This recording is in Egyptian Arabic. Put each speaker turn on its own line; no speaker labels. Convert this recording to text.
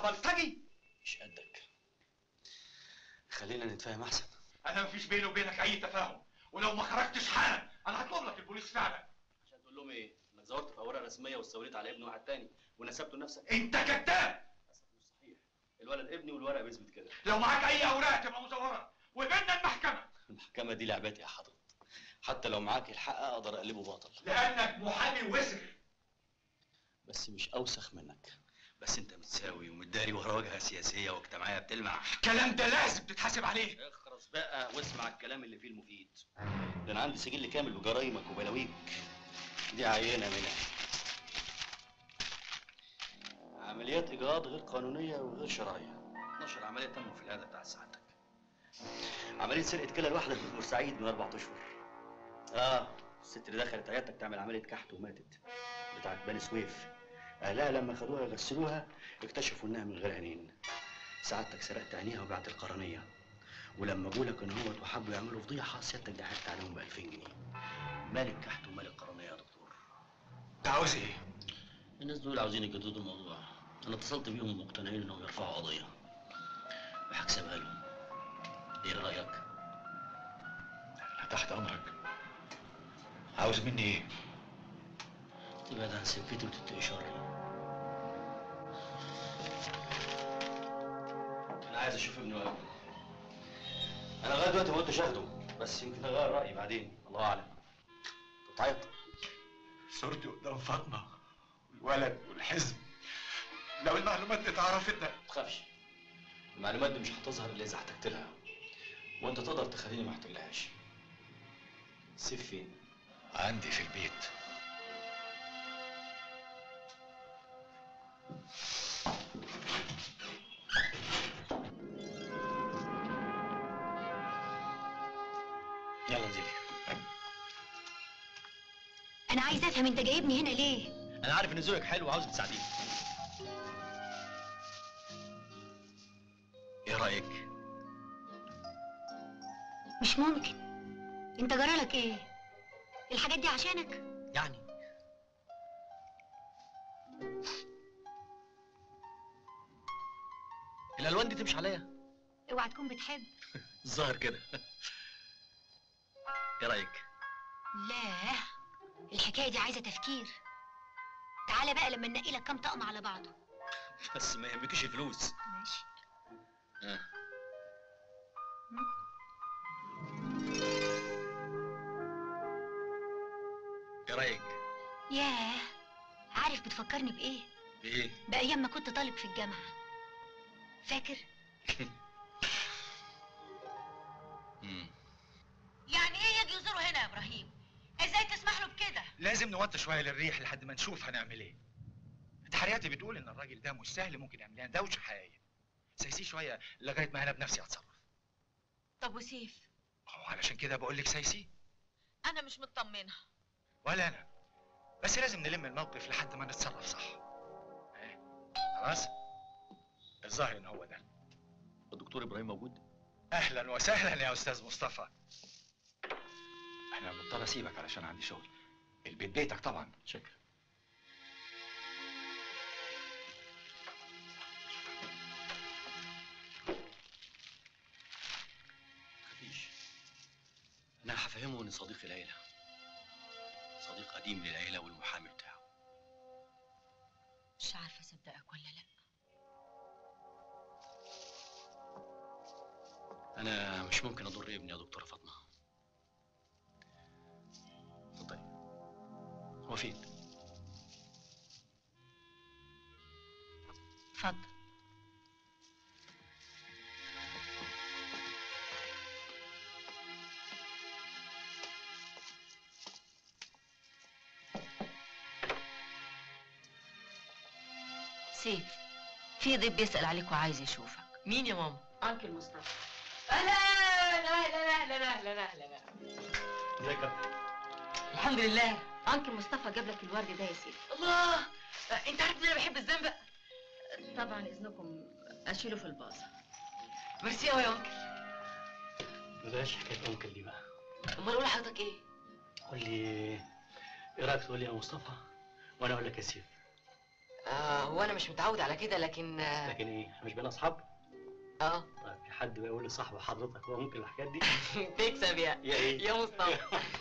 بلطجي
مش قدك خلينا نتفاهم احسن
انا مفيش بيني وبينك اي تفاهم ولو ما خرجتش حالا انا هطلب لك البوليس فعلا
عشان تقول لهم ايه انك زورت في اوراق رسميه واستوليت على ابن واحد تاني ونسبته لنفسك
انت كذاب
للاسف مش صحيح الولد ابني والورق بيثبت كده
لو معاك اي اوراق تبقى مزوره وبيننا المحكمه
المحكمه دي لعبتي يا حضرتك حتى لو معاك الحق اقدر اقلبه باطل
لانك محامي وسخ
بس مش اوسخ منك بس انت متساوي ومتداري ورا واجهه سياسيه واجتماعيه بتلمع
الكلام ده لازم تتحاسب عليه
اخرس بقى واسمع الكلام اللي فيه المفيد ده انا عندي سجل كامل بجرايمك وبلاويك دي عينه منها عمليات اجراءات غير قانونيه وغير شرعيه 12 عمليه تموا في العياده بتاعت سعادتك عمليه سرقه كلى الواحده في بورسعيد من اربع اشهر اه الست اللي دخلت عيادتك تعمل عمليه كحت وماتت بتاعت بني سويف اهلها لما خدوها يغسلوها اكتشفوا انها من غير عينين سعادتك سرقت عينيها وبعت القرنيه ولما جولك ان هو وحبوا يعملوا فضيحه سيادتك ضحكت عليهم ب 2000 جنيه مالك كحت ومالك قرنيه يا دكتور
انت عاوز ايه؟
الناس دول عاوزين يجددوا الموضوع انا اتصلت بيهم مقتنعين انهم يرفعوا قضيه وهكسبها لهم ايه رايك
انا تحت امرك عاوز مني ايه؟
تبعد عن سكتي وتتقي شري انا عايز اشوف ابني وابني انا لغايه دلوقتي ما قلتش اخده بس يمكن اغير رايي بعدين الله اعلم بتعيط
صورتي قدام فاطمه والولد والحزب لو المعلومات دي اتعرفت
ما تخافش المعلومات دي مش هتظهر الا اذا احتجت لها وانت تقدر تخليني ما احتاجلهاش سيف فين
عندي في البيت
يلا انزلي
انا عايزه افهم انت جايبني هنا ليه
انا عارف ان ذوقك حلو وعاوز تساعديني ايه رايك
مش ممكن انت جرالك ايه الحاجات دي عشانك
يعني الالوان دي تمشي عليا
اوعى تكون بتحب
الظاهر كده ايه رايك
لا الحكايه دي عايزه تفكير تعالى بقى لما ننقي لك كام طقم على بعضه
بس ما يهمكيش الفلوس
ماشي
آه. ايه رايك
ياه عارف بتفكرني بايه
بايه
بايام ما كنت طالب في الجامعه فاكر
مم.
يعني ايه يجي يزوره هنا يا ابراهيم ازاي تسمح له بكده
لازم نوطي شويه للريح لحد ما نشوف هنعمل ايه تحرياتي بتقول ان الراجل ده مش سهل ممكن يعمل لنا دوشه حقيقيه سيسيه شويه لغايه ما انا بنفسي اتصرف
طب وسيف
هو علشان كده بقول لك سيسي
انا مش مطمنه
ولا انا بس لازم نلم الموقف لحد ما نتصرف صح إيه؟ خلاص الظاهر ان هو ده
الدكتور ابراهيم موجود
اهلا وسهلا يا استاذ مصطفى انا مضطر اسيبك علشان عندي شغل البيت بيتك طبعا
شكرا مفيش انا هفهمه ان صديق العيله صديق قديم للعيله والمحامي بتاعه
مش عارفه اصدقك ولا لا
انا مش ممكن اضر ابني يا دكتوره فاطمه اتفضلي هو فين
اتفضل سيف في ضيف بيسأل عليك وعايز يشوفك مين يا ماما؟ أنكل مصطفى أهلا أهلا أهلا أهلا أهلا
ازيك يا
الحمد لله أنكل مصطفى جاب لك الورد ده يا سيف
الله انت عارف ان انا بحب الزنبق
طبعا إذنكم أشيله في الباصة
ميرسي قوي يا انكل
بلاش حكايه انكل دي بقى
امال اقول لحضرتك ايه
قول لي ايه رايك تقول لي يا مصطفى وانا اقول لك يا سيف
آه هو انا مش متعود على كده لكن اه
لكن ايه احنا مش بين اصحاب
آه،
طيب في حد بيقول لصاحب حضرتك هو ممكن الحاجات دي
تكسب يا
يا ايه
يا مصطفى